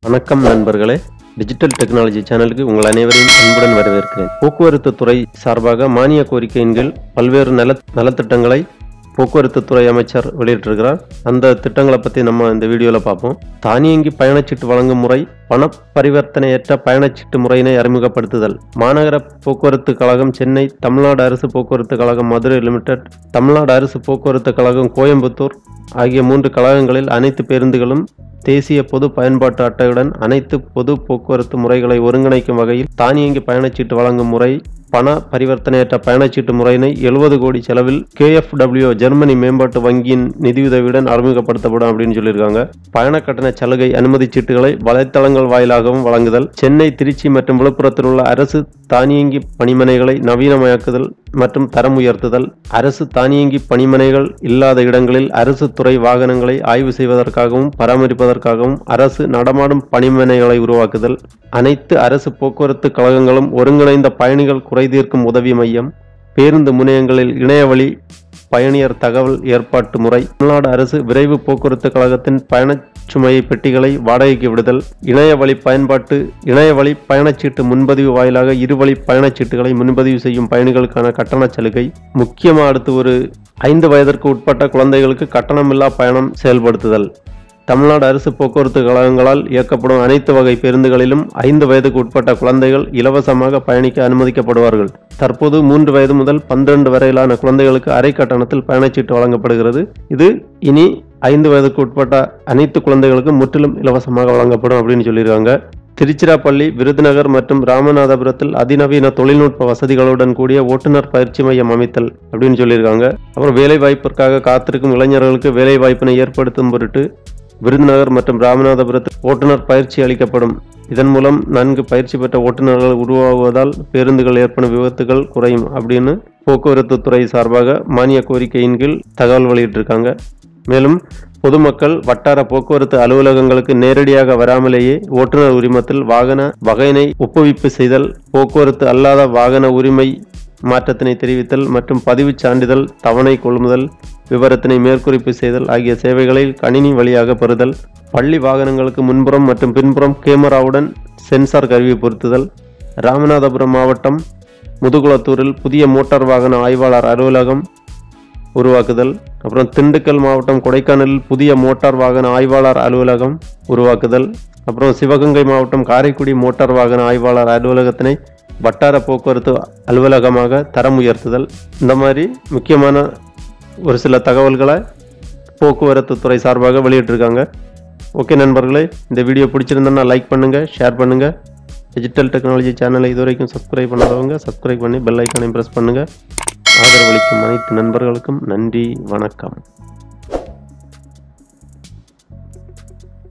வணக்கம் நண்பர்களே digital technology சேனலுக்கு உங்கள் அனைவரையும் அன்புடன் வரவேற்கிறேன் போக்குவரத்து துறை சார்பாக மானிய கோரிக்கையின் கீழ் பல்வேறு நல நலத்திட்டங்களை போக்குவரத்து துறை அமைச்சர் வெளியிட்டிருக்கிறார் அந்த திட்டங்களை பற்றி நம்ம இந்த வீடியோவில் பார்ப்போம் தானியங்கி பயணச்சீட்டு வழங்கும் முறை பண பரிவர்த்தனையற்ற பயணச்சீட்டு முறையினை அறிமுகப்படுத்துதல் மாநகர போக்குவரத்து கழகம் சென்னை தமிழ்நாடு அரசு போக்குவரத்து கழகம் மதுரை லிமிடெட் தமிழ்நாடு அரசு போக்குவரத்து கழகம் கோயம்புத்தூர் ஆகிய மூன்று கழகங்களில் அனைத்து பேருந்துகளும் தேசிய பொது பயன்பாட்டு அட்டையுடன் அனைத்து பொது போக்குவரத்து முறைகளை ஒருங்கிணைக்கும் வகையில் தானியங்கி பயணச்சீட்டு வழங்கும் முறை பண பரிவர்த்தனையற்ற பயணச்சீட்டு முறையினை எழுபது கோடி செலவில் கேஎஃப்டபிள்யூ ஜெர்மனி மேம்பாட்டு வங்கியின் நிதியுதவியுடன் அறிமுகப்படுத்தப்படும் அப்படின்னு சொல்லியிருக்காங்க பயண கட்டண சலுகை அனுமதி சீட்டுகளை வலைத்தளங்கள் வாயிலாகவும் வழங்குதல் சென்னை திருச்சி மற்றும் விழுப்புரத்தில் உள்ள அரசு தானியங்கி பணிமனைகளை நவீனமயக்குதல் மற்றும் தரம் உயர்த்துதல் அரசு தானியங்கி பணிமனைகள் இல்லாத இடங்களில் அரசு துறை வாகனங்களை ஆய்வு செய்வதற்காகவும் பராமரிப்பதற்காகவும் அரசு நடமாடும் பணிமனைகளை உருவாக்குதல் அனைத்து அரசு போக்குவரத்து கழகங்களும் ஒருங்கிணைந்த பயணிகள் குறைதீர்க்கும் உதவி மையம் பேருந்து முனையங்களில் இணையவழி பயணியர் தகவல் ஏற்பாட்டு முறை தமிழ்நாடு அரசு விரைவு போக்குவரத்து கழகத்தின் பயணச் சுமையை பெட்டிகளை வாடகைக்கு விடுதல் இணைய வழி பயன்பாட்டு இணைய வழி பயணச்சீட்டு முன்பதிவு வாயிலாக இருவழி பயணச்சீட்டுகளை முன்பதிவு செய்யும் பயணிகளுக்கான கட்டண சலுகை முக்கியமாக அடுத்து ஒரு ஐந்து வயதிற்கு உட்பட்ட குழந்தைகளுக்கு கட்டணமில்லா பயணம் செயல்படுத்துதல் தமிழ்நாடு அரசு போக்குவரத்து கழகங்களால் இயக்கப்படும் அனைத்து வகை பேருந்துகளிலும் ஐந்து வயதுக்கு உட்பட்ட குழந்தைகள் இலவசமாக பயணிக்க அனுமதிக்கப்படுவார்கள் தற்போது மூன்று வயது முதல் பன்னிரண்டு வரையிலான குழந்தைகளுக்கு அரை கட்டணத்தில் பயணச்சீட்டு வழங்கப்படுகிறது இது இனி ஐந்து வயதுக்கு உட்பட்ட அனைத்து குழந்தைகளுக்கும் முற்றிலும் இலவசமாக வழங்கப்படும் அப்படின்னு சொல்லியிருக்காங்க திருச்சிராப்பள்ளி விருதுநகர் மற்றும் ராமநாதபுரத்தில் அதிநவீன தொழில்நுட்ப வசதிகளுடன் கூடிய ஓட்டுநர் பயிற்சி மையம் அமைத்தல் அப்படின்னு சொல்லியிருக்காங்க அப்புறம் வேலை வாய்ப்பிற்காக காத்திருக்கும் இளைஞர்களுக்கு வேலை வாய்ப்பினை ஏற்படுத்தும் பொருட்டு விருதுநகர் மற்றும் ராமநாதபுரத்தில் ஓட்டுநர் பயிற்சி அளிக்கப்படும் இதன் மூலம் நன்கு பயிற்சி பெற்ற ஓட்டுநர்கள் உருவாகுவதால் பேருந்துகள் ஏற்படும் விபத்துகள் குறையும் அப்படின்னு போக்குவரத்து துறை சார்பாக மானிய கோரிக்கையின் கீழ் தகவல் வெளியிட்டிருக்காங்க மேலும் பொதுமக்கள் வட்டார போக்குவரத்து அலுவலகங்களுக்கு நேரடியாக வராமலேயே ஓட்டுநர் உரிமத்தில் வாகன வகையினை ஒப்புவிப்பு செய்தல் போக்குவரத்து அல்லாத வாகன உரிமை மாற்றத்தினை தெரிவித்தல் மற்றும் பதிவுச் சான்றிதழ் தவணை கொள்முதல் விவரத்தினை மேற்குறிப்பு செய்தல் ஆகிய சேவைகளை கணினி வழியாக பெறுதல் பள்ளி வாகனங்களுக்கு முன்புறம் மற்றும் பின்புறம் கேமராவுடன் சென்சார் கருவி பொருத்துதல் ராமநாதபுரம் மாவட்டம் முதுகுளத்தூரில் புதிய மோட்டார் வாகன ஆய்வாளர் அலுவலகம் உருவாக்குதல் அப்புறம் திண்டுக்கல் மாவட்டம் கொடைக்கானலில் புதிய மோட்டார் வாகன ஆய்வாளர் அலுவலகம் உருவாக்குதல் அப்புறம் சிவகங்கை மாவட்டம் காரைக்குடி மோட்டார் வாகன ஆய்வாளர் அலுவலகத்தினை வட்டார போக்குவரத்து அலுவலகமாக தரம் உயர்த்துதல் இந்த மாதிரி முக்கியமான ஒரு சில தகவல்களை போக்குவரத்து துறை சார்பாக வெளியிட்டிருக்காங்க ஓகே நண்பர்களே இந்த வீடியோ பிடிச்சிருந்தோன்னா லைக் பண்ணுங்கள் ஷேர் பண்ணுங்கள் டிஜிட்டல் டெக்னாலஜி சேனலை இதுவரைக்கும் சப்ஸ்கிரைப் பண்ணாதவங்க சப்ஸ்கிரைப் பண்ணி பெல் ஐக்கானையும் ப்ரெஸ் பண்ணுங்கள் ஆதரவளிக்கும் அனைத்து நண்பர்களுக்கும் நன்றி வணக்கம்